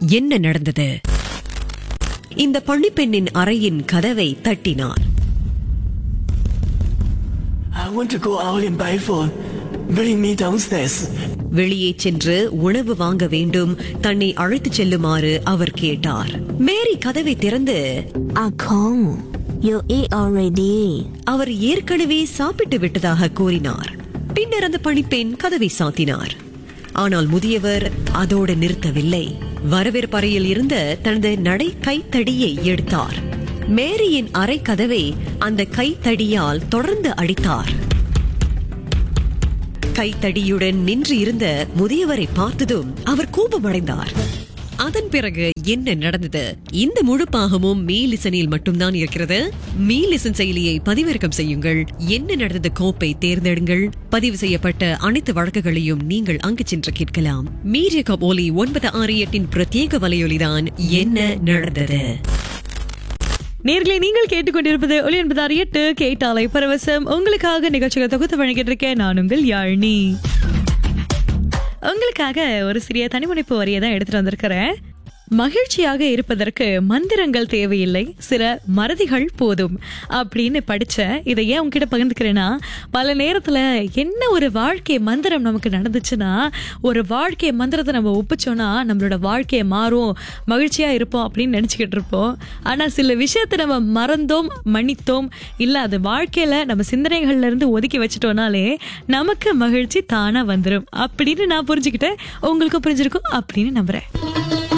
என்ன நடந்தது இந்த பள்ளிப்பெண்ணின் அறையின் கதவை தட்டினார் I want to go out in Baifu. Bring me downstairs. வெளியே சென்று உணவு வாங்க வேண்டும் தன்னை அழைத்துச் செல்லுமாறு அவர் கேட்டார் மேரி கதவை திறந்து Ah Kong, you eat already. அவர் ஏற்கனவே சாப்பிட்டு விட்டதாக கூறினார் பின்னர் அந்த பணிப்பெண் கதவை சாத்தினார் ஆனால் முதியவர் அதோடு நிறுத்தவில்லை வரவேற்பறையில் இருந்த தனது நடை கைத்தடியை எடுத்தார் மேரியின் அறை கதவை அந்த கைத்தடியால் தொடர்ந்து அடித்தார் கைத்தடியுடன் நின்று இருந்த முதியவரை பார்த்ததும் அவர் கோபமடைந்தார் அதன் பிறகு என்ன நடந்தது இந்த முழு பாகமும் மீலிசனில் மட்டும்தான் இருக்கிறது மீலிசன் செயலியை பதிவிறக்கம் செய்யுங்கள் என்ன நடந்தது கோப்பை தேர்ந்தெடுங்கள் பதிவு செய்யப்பட்ட அனைத்து வழக்குகளையும் நீங்கள் அங்கு சென்று கேட்கலாம் மீடிய கபோலி ஒன்பது ஆறு எட்டின் பிரத்யேக வலையொலிதான் என்ன நடந்தது நேர்களை நீங்கள் கேட்டுக்கொண்டிருப்பது ஒளி என்பதார் எட்டு கேட்டாலை பரவசம் உங்களுக்காக நிகழ்ச்சிகளை தொகுத்து வழங்கிட்டு இருக்கேன் நான் உங்கள் யாழினி உங்களுக்காக ஒரு சிறிய தனிமுனைப்பு வரியை தான் எடுத்துட்டு வந்திருக்கிறேன் மகிழ்ச்சியாக இருப்பதற்கு மந்திரங்கள் தேவையில்லை சில மறதிகள் போதும் அப்படின்னு படிச்சேன் இதை ஏன் உங்ககிட்ட பகிர்ந்துக்கிறேன்னா பல நேரத்துல என்ன ஒரு வாழ்க்கை மந்திரம் நமக்கு நடந்துச்சுன்னா ஒரு வாழ்க்கை மந்திரத்தை நம்ம ஒப்பிச்சோம்னா நம்மளோட வாழ்க்கையை மாறும் மகிழ்ச்சியா இருப்போம் அப்படின்னு நினைச்சுக்கிட்டு இருப்போம் ஆனா சில விஷயத்தை நம்ம மறந்தோம் மன்னித்தோம் இல்ல அது வாழ்க்கையில நம்ம சிந்தனைகள்ல இருந்து ஒதுக்கி வச்சிட்டோம்னாலே நமக்கு மகிழ்ச்சி தானா வந்துடும் அப்படின்னு நான் புரிஞ்சுக்கிட்டேன் உங்களுக்கும் புரிஞ்சிருக்கும் அப்படின்னு நம்புறேன்